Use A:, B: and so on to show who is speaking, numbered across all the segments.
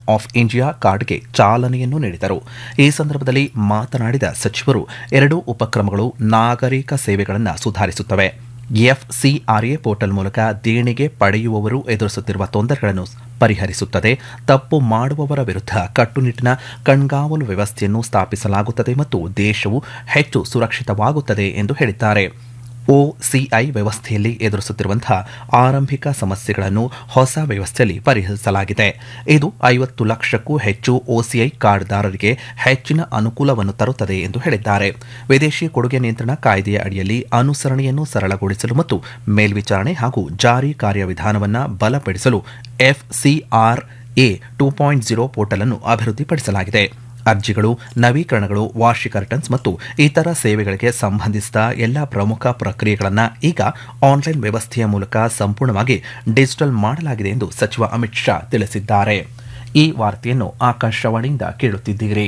A: of India ಕಾರ್ಡ್ಗೆ ಚಾಲನೆಯನ್ನು ನೀಡಿದರು ಈ ಸಂದರ್ಭದಲ್ಲಿ ಮಾತನಾಡಿದ ಸಚಿವರು ಎರಡೂ ಉಪಕ್ರಮಗಳು ನಾಗರಿಕ ಸೇವೆಗಳನ್ನು ಸುಧಾರಿಸುತ್ತವೆ ಎಫ್ಸಿಆರ್ಎ ಪೋರ್ಟಲ್ ಮೂಲಕ ದೇಣಿಗೆ ಪಡೆಯುವವರು ಎದುರಿಸುತ್ತಿರುವ ತೊಂದರೆಗಳನ್ನು ಪರಿಹರಿಸುತ್ತದೆ ತಪ್ಪು ಮಾಡುವವರ ವಿರುದ್ಧ ಕಟ್ಟುನಿಟ್ಟಿನ ಕಣ್ಗಾವಲು ವ್ಯವಸ್ಥೆಯನ್ನು ಸ್ಥಾಪಿಸಲಾಗುತ್ತದೆ ಮತ್ತು ದೇಶವು ಹೆಚ್ಚು ಸುರಕ್ಷಿತವಾಗುತ್ತದೆ ಎಂದು ಹೇಳಿದ್ದಾರೆ ಒಸಿಐ ವ್ಯವಸ್ಥೆಯಲ್ಲಿ ಎದುರಿಸುತ್ತಿರುವಂತಹ ಆರಂಭಿಕ ಸಮಸ್ಯೆಗಳನ್ನು ಹೊಸ ವ್ಯವಸ್ಥೆಯಲ್ಲಿ ಪರಿಹರಿಸಲಾಗಿದೆ ಇದು ಐವತ್ತು ಲಕ್ಷಕ್ಕೂ ಹೆಚ್ಚು ಒಸಿಐ ಕಾರ್ಡ್ದಾರರಿಗೆ ಹೆಚ್ಚಿನ ಅನುಕೂಲವನ್ನು ತರುತ್ತದೆ ಎಂದು ಹೇಳಿದ್ದಾರೆ ವಿದೇಶಿ ಕೊಡುಗೆ ನಿಯಂತ್ರಣ ಕಾಯ್ದೆಯ ಅಡಿಯಲ್ಲಿ ಅನುಸರಣೆಯನ್ನು ಸರಳಗೊಳಿಸಲು ಮತ್ತು ಮೇಲ್ವಿಚಾರಣೆ ಹಾಗೂ ಜಾರಿ ಕಾರ್ಯವಿಧಾನವನ್ನು ಬಲಪಡಿಸಲು FCRA two point zero portal ಅನ್ನು ಅಭಿವೃದ್ಧಿಪಡಿಸಲಾಗಿದೆ ಅರ್ಜಿಗಳು ನವೀಕರಣಗಳು ವಾರ್ಷಿಕ ರಿಟರ್ನ್ಸ್ ಮತ್ತು ಇತರ ಸೇವೆಗಳಿಗೆ ಸಂಬಂಧಿಸಿದ ಎಲ್ಲ ಪ್ರಮುಖ ಪ್ರಕ್ರಿಯೆಗಳನ್ನು ಈಗ ಆನ್ಲೈನ್ ವ್ಯವಸ್ಥೆಯ ಮೂಲಕ ಸಂಪೂರ್ಣವಾಗಿ ಡಿಜಿಟಲ್ ಮಾಡಲಾಗಿದೆ ಎಂದು ಸಚಿವ ಅಮಿತ್ ಶಾ ತಿಳಿಸಿದ್ದಾರೆ ಈ ವಾರ್ತೆಯನ್ನು ಆಕಾಶವಾಣಿಯಿಂದ ಕೇಳುತ್ತಿದ್ದೀರಿ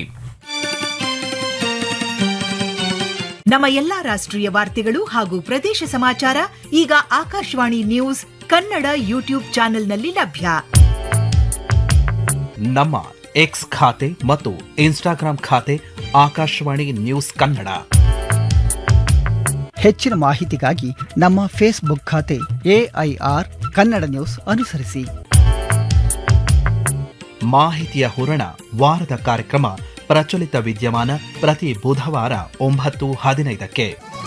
B: ನಮ್ಮ ಎಲ್ಲಾ ರಾಷ್ಟ್ರೀಯ ವಾರ್ತೆಗಳು ಹಾಗೂ ಪ್ರದೇಶ ಸಮಾಚಾರ ಈಗ ಆಕಾಶವಾಣಿ ನ್ಯೂಸ್ ಕನ್ನಡ ಯೂಟ್ಯೂಬ್ ಚಾನೆಲ್ನಲ್ಲಿ ಲಭ್ಯ
A: ನಮ್ಮ ಎಕ್ಸ್ ಖಾತೆ ಮತ್ತು ಇನ್ಸ್ಟಾಗ್ರಾಂ ಖಾತೆ ಆಕಾಶವಾಣಿ ನ್ಯೂಸ್ ಕನ್ನಡ
C: ಹೆಚ್ಚಿನ ಮಾಹಿತಿಗಾಗಿ ನಮ್ಮ ಫೇಸ್ಬುಕ್ ಖಾತೆ ಎಐಆರ್ ಕನ್ನಡ ನ್ಯೂಸ್ ಅನುಸರಿಸಿ
A: ಮಾಹಿತಿಯ ಹೂರಣ ವಾರದ ಕಾರ್ಯಕ್ರಮ ಪ್ರಚಲಿತ ವಿದ್ಯಮಾನ ಪ್ರತಿ ಬುಧವಾರ ಒಂಬತ್ತು ಹದಿನೈದಕ್ಕೆ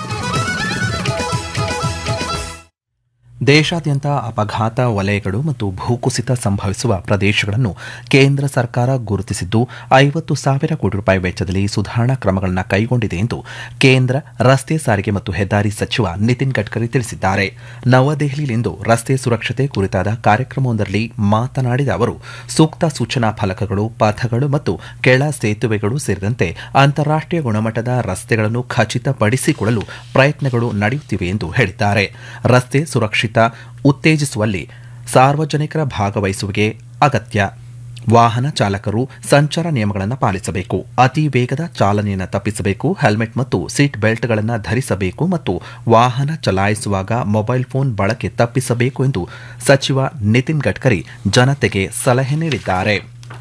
A: ದೇಶಾದ್ಯಂತ ಅಪಘಾತ ವಲಯಗಳು ಮತ್ತು ಭೂಕುಸಿತ ಸಂಭವಿಸುವ ಪ್ರದೇಶಗಳನ್ನು ಕೇಂದ್ರ ಸರ್ಕಾರ ಗುರುತಿಸಿದ್ದು ಐವತ್ತು ಸಾವಿರ ಕೋಟಿ ರೂಪಾಯಿ ವೆಚ್ಚದಲ್ಲಿ ಸುಧಾರಣಾ ಕ್ರಮಗಳನ್ನು ಕೈಗೊಂಡಿದೆ ಎಂದು ಕೇಂದ್ರ ರಸ್ತೆ ಸಾರಿಗೆ ಮತ್ತು ಹೆದ್ದಾರಿ ಸಚಿವ ನಿತಿನ್ ಗಡ್ಕರಿ ತಿಳಿಸಿದ್ದಾರೆ ನವದೆಹಲಿಯಲ್ಲಿಂದು ರಸ್ತೆ ಸುರಕ್ಷತೆ ಕುರಿತಾದ ಕಾರ್ಯಕ್ರಮವೊಂದರಲ್ಲಿ ಮಾತನಾಡಿದ ಅವರು ಸೂಕ್ತ ಸೂಚನಾ ಫಲಕಗಳು ಪಥಗಳು ಮತ್ತು ಕೆಳ ಸೇತುವೆಗಳು ಸೇರಿದಂತೆ ಅಂತಾರಾಷ್ಟೀಯ ಗುಣಮಟ್ಟದ ರಸ್ತೆಗಳನ್ನು ಖಚಿತಪಡಿಸಿಕೊಳ್ಳಲು ಪ್ರಯತ್ನಗಳು ನಡೆಯುತ್ತಿವೆ ಎಂದು ಹೇಳಿದ್ದಾರೆ ರಸ್ತೆ ಸುರಕ್ಷಿತ ಉತ್ತೇಜಿಸುವಲ್ಲಿ ಸಾರ್ವಜನಿಕರ ಭಾಗವಹಿಸುವಿಕೆ ಅಗತ್ಯ ವಾಹನ ಚಾಲಕರು ಸಂಚಾರ ನಿಯಮಗಳನ್ನು ಪಾಲಿಸಬೇಕು ಅತಿ ವೇಗದ ಚಾಲನೆಯನ್ನು ತಪ್ಪಿಸಬೇಕು ಹೆಲ್ಮೆಟ್ ಮತ್ತು ಸೀಟ್ ಬೆಲ್ಟ್ಗಳನ್ನು ಧರಿಸಬೇಕು ಮತ್ತು ವಾಹನ ಚಲಾಯಿಸುವಾಗ ಮೊಬೈಲ್ ಫೋನ್ ಬಳಕೆ ತಪ್ಪಿಸಬೇಕು ಎಂದು ಸಚಿವ ನಿತಿನ್ ಗಡ್ಕರಿ ಜನತೆಗೆ ಸಲಹೆ ನೀಡಿದ್ದಾರೆ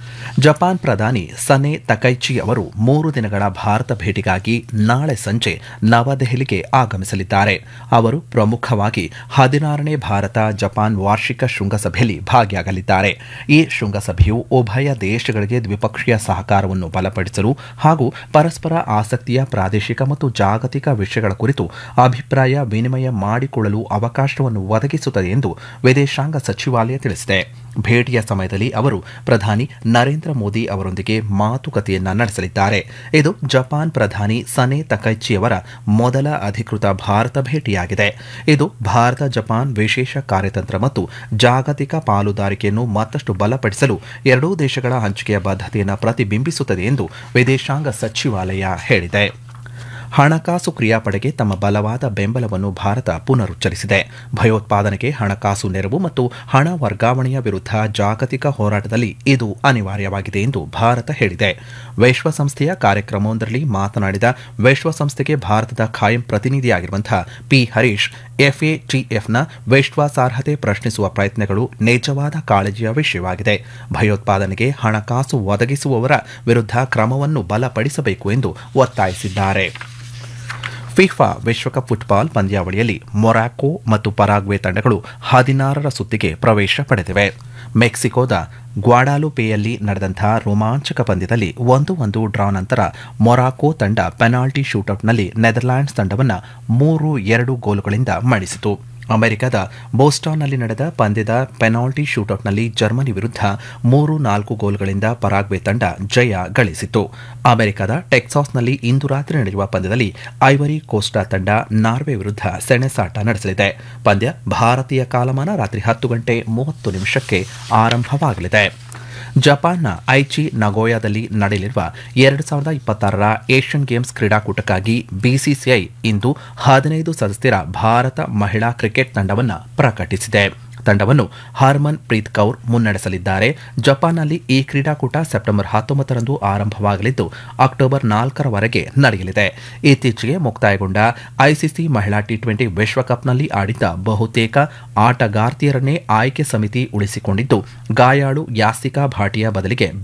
A: ಜಪಾನ್ ಪ್ರಧಾನಿ ಸನೆ ತಕೈಚಿ ಅವರು ಮೂರು ದಿನಗಳ ಭಾರತ ಭೇಟಿಗಾಗಿ ನಾಳೆ ಸಂಜೆ ನವದೆಹಲಿಗೆ ಆಗಮಿಸಲಿದ್ದಾರೆ ಅವರು ಪ್ರಮುಖವಾಗಿ ಹದಿನಾರನೇ ಭಾರತ ಜಪಾನ್ ವಾರ್ಷಿಕ ಶೃಂಗಸಭೆಯಲ್ಲಿ ಭಾಗಿಯಾಗಲಿದ್ದಾರೆ ಈ ಶೃಂಗಸಭೆಯು ಉಭಯ ದೇಶಗಳಿಗೆ ದ್ವಿಪಕ್ಷೀಯ ಸಹಕಾರವನ್ನು ಬಲಪಡಿಸಲು ಹಾಗೂ ಪರಸ್ಪರ ಆಸಕ್ತಿಯ ಪ್ರಾದೇಶಿಕ ಮತ್ತು ಜಾಗತಿಕ ವಿಷಯಗಳ ಕುರಿತು ಅಭಿಪ್ರಾಯ ವಿನಿಮಯ ಮಾಡಿಕೊಳ್ಳಲು ಅವಕಾಶವನ್ನು ಒದಗಿಸುತ್ತದೆ ಎಂದು ವಿದೇಶಾಂಗ ಸಚಿವಾಲಯ ತಿಳಿಸಿದೆ ಭೇಟಿಯ ಸಮಯದಲ್ಲಿ ಅವರು ಪ್ರಧಾನಿ ನರೇಂದ್ರ ಮೋದಿ ಅವರೊಂದಿಗೆ ಮಾತುಕತೆಯನ್ನ ನಡೆಸಲಿದ್ದಾರೆ ಇದು ಜಪಾನ್ ಪ್ರಧಾನಿ ಸನೆ ತಕೈಚಿಯವರ ಮೊದಲ ಅಧಿಕೃತ ಭಾರತ ಭೇಟಿಯಾಗಿದೆ ಇದು ಭಾರತ ಜಪಾನ್ ವಿಶೇಷ ಕಾರ್ಯತಂತ್ರ ಮತ್ತು ಜಾಗತಿಕ ಪಾಲುದಾರಿಕೆಯನ್ನು ಮತ್ತಷ್ಟು ಬಲಪಡಿಸಲು ಎರಡೂ ದೇಶಗಳ ಹಂಚಿಕೆಯ ಬದ್ಧತೆಯನ್ನು ಪ್ರತಿಬಿಂಬಿಸುತ್ತದೆ ಎಂದು ವಿದೇಶಾಂಗ ಸಚಿವಾಲಯ ಹೇಳಿದೆ ಹಣಕಾಸು ಕ್ರಿಯಾಪಡೆಗೆ ತಮ್ಮ ಬಲವಾದ ಬೆಂಬಲವನ್ನು ಭಾರತ ಪುನರುಚ್ಚರಿಸಿದೆ ಭಯೋತ್ಪಾದನೆಗೆ ಹಣಕಾಸು ನೆರವು ಮತ್ತು ಹಣ ವರ್ಗಾವಣೆಯ ವಿರುದ್ಧ ಜಾಗತಿಕ ಹೋರಾಟದಲ್ಲಿ ಇದು ಅನಿವಾರ್ಯವಾಗಿದೆ ಎಂದು ಭಾರತ ಹೇಳಿದೆ ವಿಶ್ವಸಂಸ್ಥೆಯ ಕಾರ್ಯಕ್ರಮವೊಂದರಲ್ಲಿ ಮಾತನಾಡಿದ ವಿಶ್ವಸಂಸ್ಥೆಗೆ ಭಾರತದ ಖಾಯಂ ಪ್ರತಿನಿಧಿಯಾಗಿರುವಂತಹ ಪಿ ಹರೀಶ್ ಎಫ್ಎಟಿಎಫ್ನ ವಿಶ್ವಾಸಾರ್ಹತೆ ಪ್ರಶ್ನಿಸುವ ಪ್ರಯತ್ನಗಳು ನಿಜವಾದ ಕಾಳಜಿಯ ವಿಷಯವಾಗಿದೆ ಭಯೋತ್ಪಾದನೆಗೆ ಹಣಕಾಸು ಒದಗಿಸುವವರ ವಿರುದ್ಧ ಕ್ರಮವನ್ನು ಬಲಪಡಿಸಬೇಕು ಎಂದು ಒತ್ತಾಯಿಸಿದ್ದಾರೆ ಫಿಫಾ ವಿಶ್ವಕಪ್ ಫುಟ್ಬಾಲ್ ಪಂದ್ಯಾವಳಿಯಲ್ಲಿ ಮೊರಾಕೊ ಮತ್ತು ಪರಾಗ್ವೆ ತಂಡಗಳು ಹದಿನಾರರ ಸುತ್ತಿಗೆ ಪ್ರವೇಶ ಪಡೆದಿವೆ ಮೆಕ್ಸಿಕೋದ ಗ್ವಾಡಾಲುಪೇಯಲ್ಲಿ ನಡೆದಂತಹ ರೋಮಾಂಚಕ ಪಂದ್ಯದಲ್ಲಿ ಒಂದು ಒಂದು ಡ್ರಾ ನಂತರ ಮೊರಾಕೊ ತಂಡ ಪೆನಾಲ್ಟಿ ಶೂಟೌಟ್ನಲ್ಲಿ ನೆದರ್ಲ್ಯಾಂಡ್ಸ್ ತಂಡವನ್ನು ಮೂರು ಎರಡು ಗೋಲುಗಳಿಂದ ಮಣಿಸಿತು ಅಮೆರಿಕದ ಬೋಸ್ಟಾನ್ನಲ್ಲಿ ನಡೆದ ಪಂದ್ಯದ ಪೆನಾಲ್ಟಿ ಶೂಟೌಟ್ನಲ್ಲಿ ಜರ್ಮನಿ ವಿರುದ್ಧ ಮೂರು ನಾಲ್ಕು ಗೋಲುಗಳಿಂದ ಪರಾಗ್ವೆ ತಂಡ ಜಯ ಗಳಿಸಿತು ಅಮೆರಿಕದ ಟೆಕ್ಸಾಸ್ನಲ್ಲಿ ಇಂದು ರಾತ್ರಿ ನಡೆಯುವ ಪಂದ್ಯದಲ್ಲಿ ಐವರಿ ಕೋಸ್ಟಾ ತಂಡ ನಾರ್ವೆ ವಿರುದ್ಧ ಸೆಣಸಾಟ ನಡೆಸಲಿದೆ ಪಂದ್ಯ ಭಾರತೀಯ ಕಾಲಮಾನ ರಾತ್ರಿ ಹತ್ತು ಗಂಟೆ ಮೂವತ್ತು ನಿಮಿಷಕ್ಕೆ ಆರಂಭವಾಗಲಿದೆ ಜಪಾನ್ನ ಐಚಿ ನಗೋಯಾದಲ್ಲಿ ನಡೆಯಲಿರುವ ಎರಡು ಸಾವಿರದ ಇಪ್ಪತ್ತಾರರ ಏಷ್ಯನ್ ಗೇಮ್ಸ್ ಕ್ರೀಡಾಕೂಟಕ್ಕಾಗಿ ಬಿಸಿಸಿಐ ಇಂದು ಹದಿನೈದು ಸದಸ್ಯರ ಭಾರತ ಮಹಿಳಾ ಕ್ರಿಕೆಟ್ ತಂಡವನ್ನು ಪ್ರಕಟಿಸಿದೆ ತಂಡವನ್ನು ಹರ್ಮನ್ ಪ್ರೀತ್ ಕೌರ್ ಮುನ್ನಡೆಸಲಿದ್ದಾರೆ ಜಪಾನ್ನಲ್ಲಿ ಈ ಕ್ರೀಡಾಕೂಟ ಸೆಪ್ಟೆಂಬರ್ ಹತ್ತೊಂಬತ್ತರಂದು ಆರಂಭವಾಗಲಿದ್ದು ಅಕ್ಟೋಬರ್ ನಾಲ್ಕರವರೆಗೆ ನಡೆಯಲಿದೆ ಇತ್ತೀಚೆಗೆ ಮುಕ್ತಾಯಗೊಂಡ ಐಸಿಸಿ ಮಹಿಳಾ ಟಿ ಟ್ವೆಂಟಿ ವಿಶ್ವಕಪ್ನಲ್ಲಿ ಆಡಿದ್ದ ಬಹುತೇಕ ಆಟಗಾರ್ತಿಯರನ್ನೇ ಆಯ್ಕೆ ಸಮಿತಿ ಉಳಿಸಿಕೊಂಡಿದ್ದು ಗಾಯಾಳು ಯಾಸಿಕಾ ಭಾಟಿಯಾ ಬದಲಿಗೆ